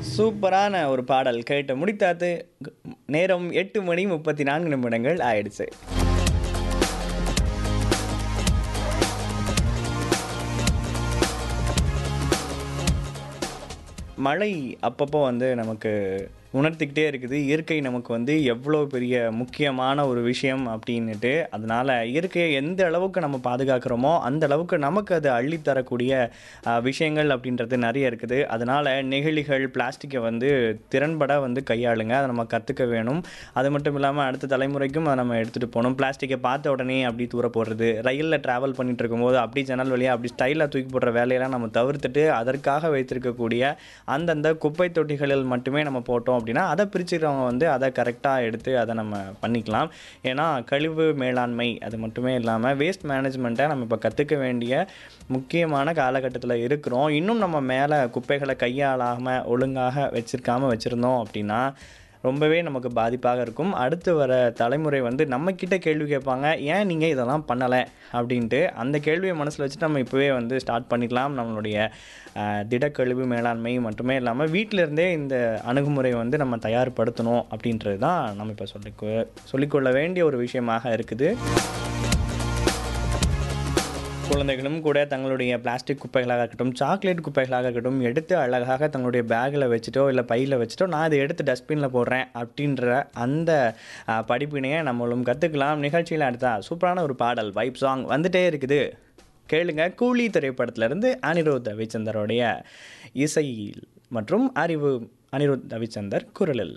சூப்பரான ஒரு பாடல் கேட்டு முடித்தாத்து நேரம் எட்டு மணி முப்பத்தி நான்கு நிமிடங்கள் ஆயிடுச்சு மழை அப்பப்போ வந்து நமக்கு உணர்த்திக்கிட்டே இருக்குது இயற்கை நமக்கு வந்து எவ்வளோ பெரிய முக்கியமான ஒரு விஷயம் அப்படின்னுட்டு அதனால் இயற்கையை எந்த அளவுக்கு நம்ம பாதுகாக்கிறோமோ அந்த அளவுக்கு நமக்கு அது அள்ளித்தரக்கூடிய அஹ், விஷயங்கள் அப்படின்றது நிறைய இருக்குது அதனால் நெகிழிகள் பிளாஸ்டிக்கை வந்து திறன்பட வந்து கையாளுங்க அதை நம்ம கற்றுக்க வேணும் அது மட்டும் இல்லாமல் அடுத்த தலைமுறைக்கும் அதை நம்ம எடுத்துகிட்டு போகணும் பிளாஸ்டிக்கை பார்த்த உடனே அப்படி தூர போடுறது ரயிலில் ட்ராவல் பண்ணிட்டு இருக்கும்போது அப்படி ஜன்னல் வழியாக அப்படி ஸ்டைலாக தூக்கி போடுற வேலையெல்லாம் நம்ம தவிர்த்துட்டு அதற்காக வைத்திருக்கக்கூடிய அந்தந்த குப்பை தொட்டிகளில் மட்டுமே நம்ம போட்டோம் அப்படின்னா அதை பிரிச்சுக்கிறவங்க வந்து அதை கரெக்டாக எடுத்து அதை நம்ம பண்ணிக்கலாம் ஏன்னா கழிவு மேலாண்மை அது மட்டுமே இல்லாமல் வேஸ்ட் மேனேஜ்மெண்ட்டை நம்ம இப்போ கற்றுக்க வேண்டிய முக்கியமான காலகட்டத்தில் இருக்கிறோம் இன்னும் நம்ம மேலே குப்பைகளை கையாளாமல் ஒழுங்காக வச்சிருக்காம வச்சுருந்தோம் அப்படின்னா ரொம்பவே நமக்கு பாதிப்பாக இருக்கும் அடுத்து வர தலைமுறை வந்து நம்மக்கிட்ட கேள்வி கேட்பாங்க ஏன் நீங்கள் இதெல்லாம் பண்ணலை அப்படின்ட்டு அந்த கேள்வியை மனசில் வச்சுட்டு நம்ம இப்போவே வந்து ஸ்டார்ட் பண்ணிக்கலாம் நம்மளுடைய அஹ், திடக்கழிவு மேலாண்மை மட்டுமே இல்லாமல் வீட்டில இருந்தே இந்த அணுகுமுறை வந்து நம்ம தயார்படுத்தணும் அப்படின்றது தான் நம்ம இப்போ சொல்லிக்கொ சொல்லிக்கொள்ள வேண்டிய ஒரு விஷயமாக இருக்குது குழந்தைகளும் கூட தங்களுடைய பிளாஸ்டிக் குப்பைகளாக இருக்கட்டும் சாக்லேட் குப்பைகளாக இருக்கட்டும் எடுத்து அழகாக தங்களுடைய பேக்கில் வச்சுட்டோ இல்லை பையில் வச்சுட்டோ நான் இதை எடுத்து டஸ்ட்பினில் போடுறேன் அப்படின்ற அந்த அஹ், படிப்பினையை நம்மளும் கற்றுக்கலாம் நிகழ்ச்சியில் அடுத்தா சூப்பரான ஒரு பாடல் வைப் சாங் வந்துட்டே இருக்குது கேளுங்க கூலி திரைப்படத்திலிருந்து அனிருத் ரவிச்சந்தரோடைய இசையில் மற்றும் அறிவு அனிருத் ரவிச்சந்தர் குரலில்